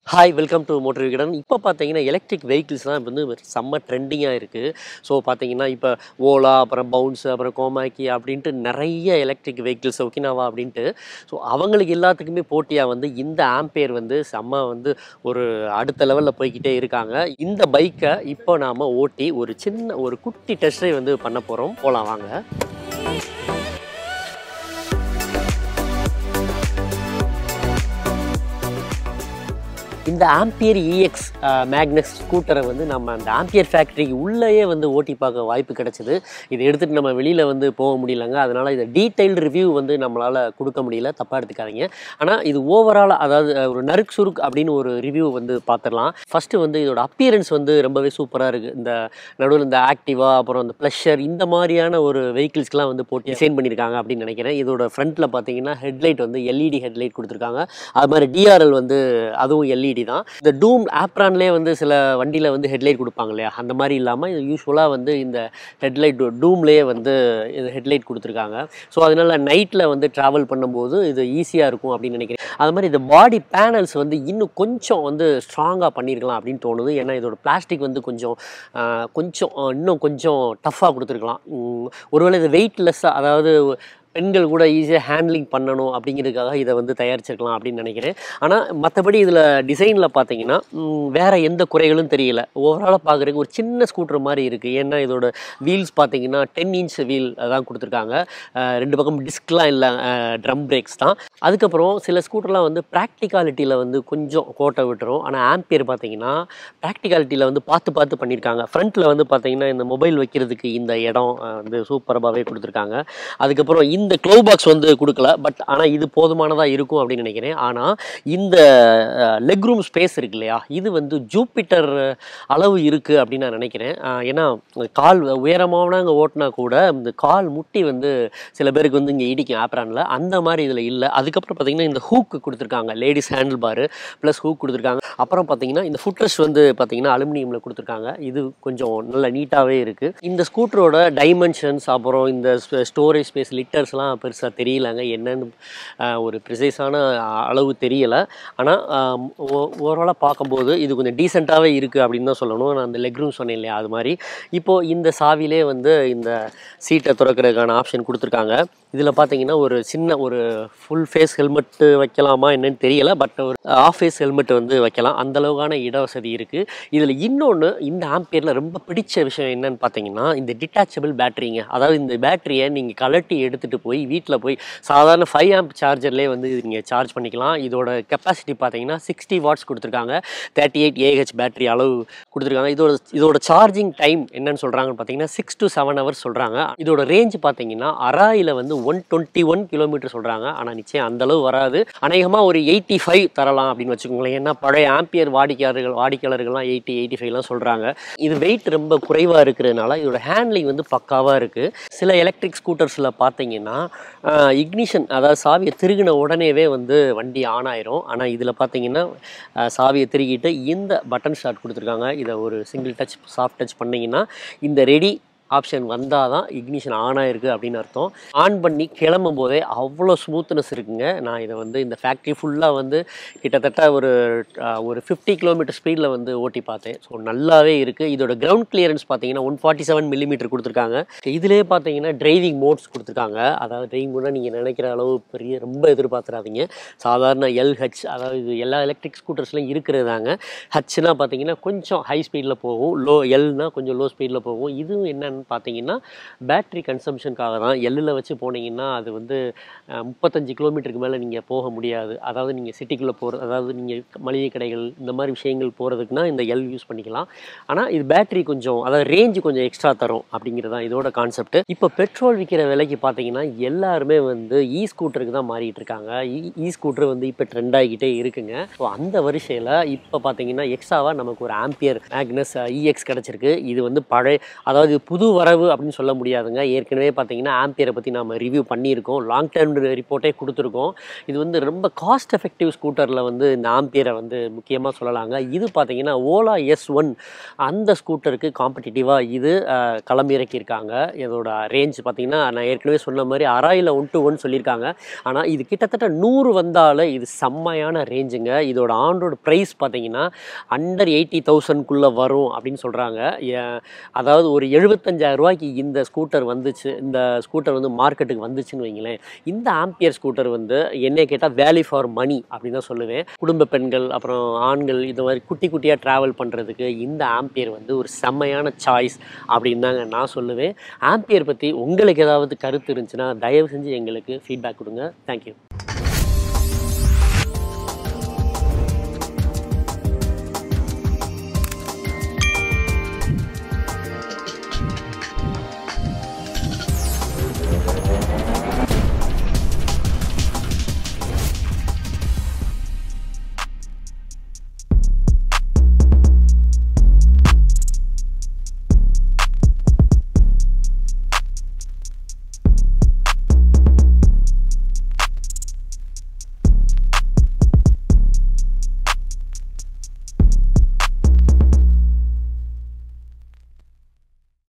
hi welcome to motor Vikatan இப்போ பார்த்தீங்கன்னா electric vehicles தான் இப்போ வந்து செம்ம ட்ரெண்டிங்காக இருக்குது ஸோ பார்த்தீங்கன்னா இப்போ ஓலா அப்புறம் பவுன்ஸ் அப்புறம் கோமாக்கி அப்படின்ட்டு நிறைய எலக்ட்ரிக் வெஹிக்கிள்ஸ் ஒக்கினாவா அப்படின்ட்டு ஸோ அவங்களுக்கு எல்லாத்துக்குமே போட்டியாக வந்து இந்த ஆம்பேர் வந்து செம்ம வந்து ஒரு அடுத்த லெவலில் போய்க்கிட்டே இருக்காங்க இந்த பைக்கை இப்போ நாம் ஓட்டி ஒரு சின்ன ஒரு குட்டி டெஸ்டை வந்து பண்ண போகிறோம் போகலாம் வாங்க இந்த ஆம்பியர் இஎக்ஸ் மேக்னஸ் ஸ்கூட்டரை வந்து நம்ம அந்த ஆம்பியர் ஃபேக்ட்ரிக்கு உள்ளேயே வந்து ஓட்டி பார்க்க வாய்ப்பு கிடைச்சிது இதை எடுத்துகிட்டு நம்ம வெளியில் வந்து போக முடியலங்க அதனால் இதை டீட்டெயில்டு ரிவ்யூ வந்து நம்மளால் கொடுக்க முடியல தப்பாக எடுத்துக்காதீங்க ஆனால் இது ஓவராலாக அதாவது அஹ், ஒரு நறுக் சுருக் அப்படின்னு ஒரு ரிவ்யூ வந்து பார்த்துடலாம் ஃபஸ்ட்டு வந்து இதோட அப்பியரன்ஸ் வந்து ரொம்பவே சூப்பராக இருக்குது இந்த நடுவில் இந்த ஆக்டிவா அப்புறம் இந்த ப்ளஷர் இந்த மாதிரியான ஒரு வெஹிக்கிள்ஸ்க்குலாம் வந்து போட்டி டிசைன் பண்ணியிருக்காங்க அப்படின்னு நினைக்கிறேன் இதோட ஃப்ரண்ட்டில் பார்த்தீங்கன்னா ஹெட்லைட் வந்து எல்இடி ஹெட்லைட் கொடுத்துருக்காங்க அது மாதிரி டிஆர்எல் வந்து அதுவும் எல்இடி தான் இந்த டூம் ஆப்ரான்லேயே வந்து சில வண்டியில் வந்து ஹெட்லைட் கொடுப்பாங்க இல்லையா அந்த மாதிரி இல்லாமல் இது யூஸ்வலாக வந்து இந்த ஹெட்லைட் டூம்லேயே வந்து இது ஹெட்லைட் கொடுத்துருக்காங்க ஸோ அதனால் நைட்டில் வந்து ட்ராவல் பண்ணும்போது இது ஈஸியாக இருக்கும் அப்படின்னு நினைக்கிறேன் அது மாதிரி இந்த பாடி பேனல்ஸ் வந்து இன்னும் கொஞ்சம் வந்து ஸ்ட்ராங்காக பண்ணியிருக்கலாம் அப்படின்னு தோணுது ஏன்னா இதோட பிளாஸ்டிக் வந்து கொஞ்சம் ஆஹ், கொஞ்சம் ஆஹ், இன்னும் கொஞ்சம் டஃப்பாக கொடுத்துருக்கலாம் உம், ஒருவேளை இது வெயிட்லெஸ்ஸாக அதாவது பெண்கள் கூட ஈஸியாக ஹேண்ட்லிங் பண்ணணும் அப்படிங்கிறதுக்காக இதை வந்து தயாரிச்சிருக்கலாம் அப்படின்னு நினைக்கிறேன் ஆனால் மற்றபடி இதில் டிசைனில் பார்த்தீங்கன்னா ம், வேற எந்த குறைகளும் தெரியல ஓவராலாக பார்க்குறதுக்கு ஒரு சின்ன ஸ்கூட்டர் மாதிரி இருக்குது ஏன்னா இதோட வீல்ஸ் பார்த்தீங்கன்னா டென் இன்ச் வீல் தான் கொடுத்துருக்காங்க அஹ், ரெண்டு பக்கம் டிஸ்க்லாம் இல்லை ட்ரம் பிரேக்ஸ் தான் அதுக்கப்புறம் சில ஸ்கூட்டர்லாம் வந்து ப்ராக்டிகாலிட்டியில் வந்து கொஞ்சம் கோட்டை விட்டுரும் ஆனால் ஆம்பியர் பார்த்தீங்கன்னா ப்ராக்டிகாலிட்டியில் வந்து பார்த்து பார்த்து பண்ணியிருக்காங்க ஃப்ரண்ட்டில் வந்து பார்த்தீங்கன்னா இந்த மொபைல் வைக்கிறதுக்கு இந்த இடம் அஹ், வந்து சூப்பராகவே கொடுத்துருக்காங்க அதுக்கப்புறம் இந்த க்ளோ பாக்ஸ் வந்து கொடுக்கல பட் ஆனால் இது போதுமானதாக இருக்கும் அப்படின்னு நினைக்கிறேன் ஆனால் இந்த லெக் ரூம் ஸ்பேஸ் இருக்கு இல்லையா இது வந்து ஜூப்பிட்டர் அளவு இருக்குது அப்படின்னு நான் நினைக்கிறேன் அஹ், ஏன்னா கால் உயரமானவங்க ஓட்டினா கூட இந்த கால் முட்டி வந்து சில பேருக்கு வந்து இங்கே இடிக்கும் ஆப்ரானில் அந்த மாதிரி இதில் இல்லை அதுக்கப்புறம் பார்த்தீங்கன்னா இந்த ஹூக்கு கொடுத்துருக்காங்க ladies handle bar plus hook கொடுத்துருக்காங்க அப்புறம் பார்த்தீங்கன்னா இந்த ஃபுட்ரஸ் வந்து பார்த்தீங்கன்னா அலுமினியமில் கொடுத்துருக்காங்க இது கொஞ்சம் நல்ல நீட்டாகவே இருக்குது இந்த ஸ்கூட்டரோட டைமென்ஷன்ஸ் அப்புறம் இந்த ஸ்டோரேஜ் ஸ்பேஸ் லிட்டர்ஸ்லாம் பெருசாக தெரியலங்க என்னன்னு ஆஹ், ஒரு ப்ரிசைஸான அளவு தெரியலை ஆனால் ஓவராலாக பார்க்கும்போது இது கொஞ்சம் டீசெண்டாகவே இருக்குது அப்படின்னு தான் சொல்லணும் நான் அந்த லெக் ரூம் சொன்னேன் இல்லையா அது மாதிரி இப்போது இந்த சாவிலே வந்து இந்த சீட்டை திறக்கிறதுக்கான ஆப்ஷன் கொடுத்துருக்காங்க இதில் பார்த்தீங்கன்னா ஒரு சின்ன ஒரு ஃபுல் ஃபேஸ் ஹெல்மெட்டு வைக்கலாமா என்னன்னு தெரியல பட் ஒரு ஆஃப் ஃபேஸ் ஹெல்மெட் வந்து வைக்கலாம் அந்த அளவுக்கான இட வசதி இருக்குது இதில் இன்னொன்று இந்த ஆம்பியரில் ரொம்ப பிடிச்ச விஷயம் என்னன்னு பார்த்தீங்கன்னா இந்த டிட்டாச்சபிள் பேட்டரிங்க அதாவது இந்த பேட்டரியை நீங்கள் கலட்டி எடுத்துகிட்டு போய் வீட்டில் போய் சாதாரண ஃபைவ் ஆம்ப் சார்ஜர்லேயே வந்து நீங்கள் சார்ஜ் பண்ணிக்கலாம் இதோட கெப்பாசிட்டி பார்த்தீங்கன்னா சிக்ஸ்டி வாட்ஸ் கொடுத்துருக்காங்க தேர்ட்டி எயிட் ஏஹெச் பேட்டரி அளவு கொடுத்துருக்காங்க இதோட இதோட சார்ஜிங் டைம் என்னன்னு சொல்கிறாங்கன்னு பார்த்தீங்கன்னா சிக்ஸ் டு செவன் ஹவர்ஸ் சொல்கிறாங்க இதோட ரேஞ்ச் பார்த்தீங்கன்னா அராயில் வந்து ஒன் டுவெண்ட்டி ஒன் கிலோமீட்டர் சொல்கிறாங்க ஆனால் நிச்சயம் அந்த அளவு வராது அநேகமாக ஒரு எயிட்டி ஃபைவ் தரலாம் அப்படின்னு வச்சுக்கோங்களேன் ஏன்னா பழைய ஆம்பியர் வாடிக்கையாளர்கள் வாடிக்கையாளர்கள்லாம் எயிட்டி எயிட்டி ஃபைவ்லாம் சொல்கிறாங்க இது வெயிட் ரொம்ப குறைவாக இருக்கிறதுனால இதோட ஹேண்ட்லிங் வந்து பக்காவாக இருக்குது சில எலக்ட்ரிக் ஸ்கூட்டர்ஸில் பார்த்தீங்கன்னா இக்னிஷன் அதாவது சாவியை திருகின உடனேவே வந்து வண்டி ஆன் ஆயிரும் ஆனால் இதில் பார்த்தீங்கன்னா அஹ், சாவியை திருகிட்டு இந்த பட்டன் ஸ்டார்ட் கொடுத்துருக்காங்க இதை ஒரு சிங்கிள் டச் சாஃப்ட் டச் பண்ணிங்கன்னா இந்த ரெடி ஆப்ஷன் வந்தால் தான் இக்னிஷன் ஆன் ஆயிருக்கு அப்படின்னு அர்த்தம் ஆன் பண்ணி கிளம்பும் போதே அவ்வளோ ஸ்மூத்னஸ் இருக்குங்க நான் இதை வந்து இந்த ஃபேக்ட்ரி ஃபுல்லாக வந்து கிட்டத்தட்ட ஒரு அஹ், ஒரு ஃபிஃப்டி கிலோமீட்டர் ஸ்பீடில் வந்து ஓட்டி பார்த்தேன் ஸோ நல்லாவே இருக்குது இதோட கிரவுண்ட் கிளியரன்ஸ் பார்த்தீங்கன்னா ஒன் ஃபார்ட்டி செவன் மில்லிமீட்டர் கொடுத்துருக்காங்க இதிலே பார்த்தீங்கன்னா டிரைவிங் மோட்ஸ் கொடுத்துருக்காங்க அதாவது டிரைவிங் மோட்னா நீங்கள் நினைக்கிற அளவு பெரிய ரொம்ப எதிர்பார்த்துறாதீங்க சாதாரண எல்ஹெச் அதாவது இது எல்லா எலக்ட்ரிக் ஸ்கூட்டர்ஸ்லையும் இருக்கிறது தாங்க ஹச்னா பார்த்தீங்கன்னா கொஞ்சம் ஹை ஸ்பீடில் போகும் லோ எல்னா கொஞ்சம் லோ ஸ்பீடில் போகும் இதுவும் என்னன்னு பார்த்தீங்கன்னா பேட்டரி கன்சம்ஷனுக்காக தான் எல்லில் வச்சு போனீங்கன்னா அது வந்து அஹ், முப்பத்தஞ்சு கிலோமீட்டருக்கு மேலே நீங்கள் போக முடியாது அதாவது நீங்கள் சிட்டிக்குள்ளே போகிற அதாவது நீங்கள் மளிகை கடைகள் இந்த மாதிரி விஷயங்கள் போகிறதுக்குனா இந்த எல் யூஸ் பண்ணிக்கலாம் ஆனால் இது பேட்டரி கொஞ்சம் அதாவது ரேஞ்சு கொஞ்சம் எக்ஸ்ட்ரா தரும் அப்படிங்கிறது தான் இதோட கான்செப்ட் இப்போ பெட்ரோல் விற்கிற விலைக்கு பார்த்தீங்கன்னா எல்லாருமே வந்து இ ஸ்கூட்டருக்கு தான் மாறிட்டு இருக்காங்க இ ஸ்கூட்டர் வந்து இப்போ ட்ரெண்ட் ஆகிக்கிட்டே இருக்குங்க ஸோ அந்த வரிசையில் இப்போ பார்த்தீங்கன்னா எக்ஸ்ட்ராவாக நமக்கு ஒரு ஆம்பியர் மேக்னஸ் இஎக்ஸ் கிடச்சிருக்கு இது வந்து பழைய அதாவது இது புது புது வரவு அப்படின்னு சொல்ல முடியாதுங்க ஏற்கனவே பார்த்தீங்கன்னா ஆம்பியரை பற்றி நம்ம ரிவ்யூ பண்ணியிருக்கோம் லாங் டேர்ம் ரிப்போர்ட்டே கொடுத்துருக்கோம் இது வந்து ரொம்ப காஸ்ட் எஃபெக்டிவ் ஸ்கூட்டரில் வந்து இந்த ஆம்பியரை வந்து முக்கியமாக சொல்லலாங்க இது பார்த்தீங்கன்னா ஓலா எஸ் ஒன் அந்த ஸ்கூட்டருக்கு காம்படிட்டிவாக இது அஹ், களமிறக்கியிருக்காங்க இதோட ரேஞ்ச் பார்த்தீங்கன்னா நான் ஏற்கனவே சொன்ன மாதிரி அராயில் ஒன் டு ஒன் சொல்லியிருக்காங்க ஆனால் இது கிட்டத்தட்ட நூறு வந்தாலே இது செம்மையான ரேஞ்சுங்க இதோட ஆண்டோட ப்ரைஸ் பார்த்தீங்கன்னா அண்டர் எயிட்டி தௌசண்ட்குள்ளே வரும் அப்படின்னு சொல்கிறாங்க அதாவது ஒரு 75000 ரூபாய்க்கு இந்த ஸ்கூட்டர் வந்துச்சு இந்த ஸ்கூட்டர் வந்து மார்க்கெட்டுக்கு வந்துச்சுன்னு வைங்களேன் இந்த ஆம்பியர் ஸ்கூட்டர் வந்து என்னை கேட்டால் வேல்யூ ஃபார் மணி அப்படின்னு தான் சொல்லுவேன் குடும்ப பெண்கள் அப்புறம் ஆண்கள் இந்த மாதிரி குட்டி குட்டியாக ட்ராவல் பண்ணுறதுக்கு இந்த ஆம்பியர் வந்து ஒரு செம்மையான சாய்ஸ் அப்படின்னு தாங்க நான் சொல்லுவேன் ஆம்பியர் பற்றி உங்களுக்கு ஏதாவது கருத்து இருந்துச்சுன்னா தயவு செஞ்சு எங்களுக்கு ஃபீட்பேக் கொடுங்க தேங்க்யூ